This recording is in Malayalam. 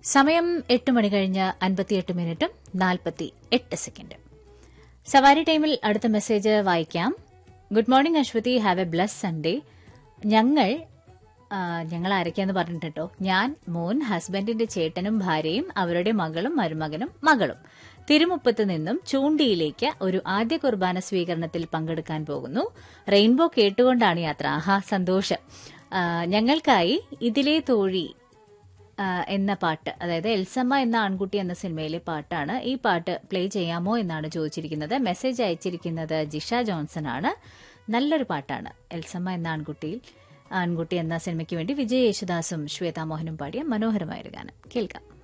സമയം എട്ട് മണി കഴിഞ്ഞ് അൻപത്തിയെട്ട് മിനിറ്റും നാൽപ്പത്തി എട്ട് സെക്കൻഡ് സവാരി ടൈമിൽ അടുത്ത മെസ്സേജ് വായിക്കാം good morning Aswathy have a bless Sunday ഞങ്ങൾ ആ, ഞങ്ങൾ ആരൊക്കെയാന്ന് പറഞ്ഞിട്ടോ ഞാൻ മോൻ ഹസ്ബൻഡിന്റെ ചേട്ടനും ഭാര്യയും അവരുടെ മകളും മരുമകനും മകളും തിരുമുപ്പത്ത് നിന്നും ചൂണ്ടിയിലേക്ക് ഒരു ആദ്യ കുർബാന സ്വീകരണത്തിൽ പങ്കെടുക്കാൻ പോകുന്നു റെയിൻബോ കേട്ടുകൊണ്ടാണ് യാത്ര ആഹാ സന്തോഷം ആ, ഞങ്ങൾക്കായി ഇതിലെ തോഴി ആ, എന്ന പാട്ട് അതായത് എൽസമ്മ എന്ന ആൺകുട്ടി എന്ന സിനിമയിലെ പാട്ടാണ് ഈ പാട്ട് പ്ലേ ചെയ്യാമോ എന്നാണ് ചോദിച്ചിരിക്കുന്നത് മെസ്സേജ് അയച്ചിരിക്കുന്നത് ജിഷ ജോൺസൺ ആണ് നല്ലൊരു പാട്ടാണ് എൽസമ്മ എന്ന ആൺകുട്ടിയിൽ ആൺകുട്ടി എന്ന സിനിമയ്ക്ക് വേണ്ടി വിജയ് യേശുദാസും ശ്വേതാ മോഹനും പാടിയ മനോഹരമായൊരു ഗാനം കേൾക്കാം